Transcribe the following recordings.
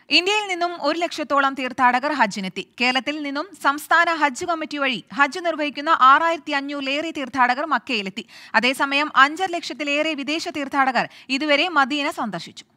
ഇന്ത്യയിൽ നിന്നും ഒരു ലക്ഷത്തോളം തീർത്ഥാടകർ ഹജ്ജിനെത്തി കേരളത്തിൽ നിന്നും സംസ്ഥാന ഹജ്ജ് കമ്മിറ്റി വഴി ഹജ്ജ് നിർവഹിക്കുന്ന ആറായിരത്തി അഞ്ഞൂറിലേറെ തീർത്ഥാടകർ മക്കയിലെത്തി അതേസമയം അഞ്ചര ലക്ഷത്തിലേറെ വിദേശ തീർത്ഥാടകർ ഇതുവരെ മദീന സന്ദർശിച്ചു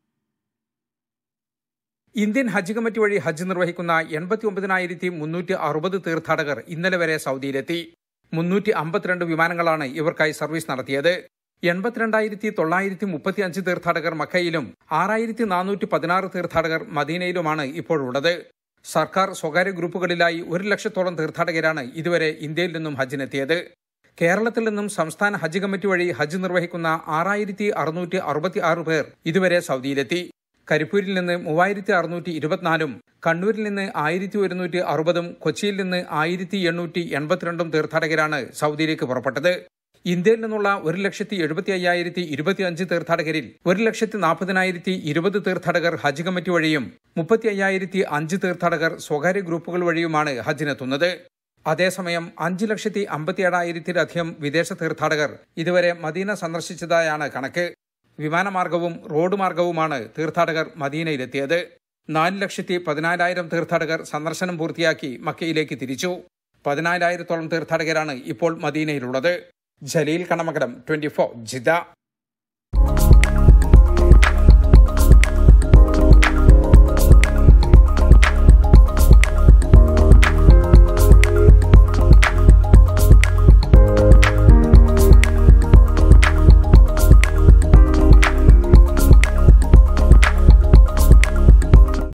ഇന്ത്യൻ ഹജ്ജ് കമ്മിറ്റി വഴി ഹജ്ജ് നിർവഹിക്കുന്ന എൺപത്തി ഒമ്പതിനായിരത്തി മുന്നൂറ്റി അറുപത് തീർത്ഥാടകർ ഇന്നലെ വരെ സൗദിയിലെത്തി മുന്നൂറ്റി അമ്പത്തിരണ്ട് വിമാനങ്ങളാണ് ഇവർക്കായി സർവീസ് നടത്തിയത് എൺപത്തിരണ്ടായിരത്തി തൊള്ളായിരത്തി മുപ്പത്തി അഞ്ച് തീർത്ഥാടകർ മക്കയിലും ആറായിരത്തി നാനൂറ്റി പതിനാറ് തീർത്ഥാടകർ മദീനയിലുമാണ് ഇപ്പോഴുള്ളത് സർക്കാർ സ്വകാര്യ ഗ്രൂപ്പുകളിലായി ഒരു ലക്ഷത്തോളം തീർത്ഥാടകരാണ് ഇതുവരെ ഇന്ത്യയിൽ നിന്നും ഹജ്ജിനെത്തിയത് കേരളത്തിൽ നിന്നും സംസ്ഥാന ഹജ്ജ് കമ്മിറ്റി വഴി ഹജ്ജ് നിർവഹിക്കുന്ന ആറായിരത്തി അറുന്നൂറ്റി അറുപത്തി ആറ് പേർ ഇതുവരെ സൗദിയിലെത്തി കരിപ്പൂരിൽ നിന്ന് മൂവായിരത്തി അറുന്നൂറ്റി ഇരുപത്തിനാലും കണ്ണൂരിൽ നിന്ന് ആയിരത്തി ഒരുന്നൂറ്റി അറുപതും കൊച്ചിയിൽ നിന്ന് ആയിരത്തി എണ്ണൂറ്റി എൺപത്തിരണ്ടും തീർത്ഥാടകരാണ് സൗദിയിലേക്ക് പുറപ്പെട്ടത് ഇന്ത്യയിൽ നിന്നുള്ള ഒരു ലക്ഷത്തി എഴുപത്തി അയ്യായിരത്തി ഇരുപത്തി അഞ്ച് തീർത്ഥാടകരിൽ ഒരു ലക്ഷത്തി നാൽപ്പതിനായിരത്തി ഇരുപത് തീർത്ഥാടകർ ഹജ്ജ് കമ്മിറ്റി വഴിയും മുപ്പത്തി അയ്യായിരത്തി അഞ്ച് തീർത്ഥാടകർ സ്വകാര്യ ഗ്രൂപ്പുകൾ വഴിയുമാണ് ഹജ്ജിനെത്തുന്നത് അതേസമയം അഞ്ച് ലക്ഷത്തി അമ്പത്തിയേഴായിരത്തിലധികം വിദേശ തീർത്ഥാടകർ ഇതുവരെ മദീന സന്ദർശിച്ചതായാണ് കണക്ക് വിമാനമാർഗവും റോഡ് മാർഗവുമാണ് തീർത്ഥാടകർ മദീനയിലെത്തിയത് നാല് ലക്ഷത്തി പതിനാലായിരം തീർത്ഥാടകർ സന്ദർശനം പൂർത്തിയാക്കി മക്കയിലേക്ക് തിരിച്ചു പതിനാലായിരത്തോളം തീർത്ഥാടകരാണ് ഇപ്പോൾ മദീനയിലുള്ളത് ജലീൽ കണമകലം ട്വന്റി ഫോർ ജിദ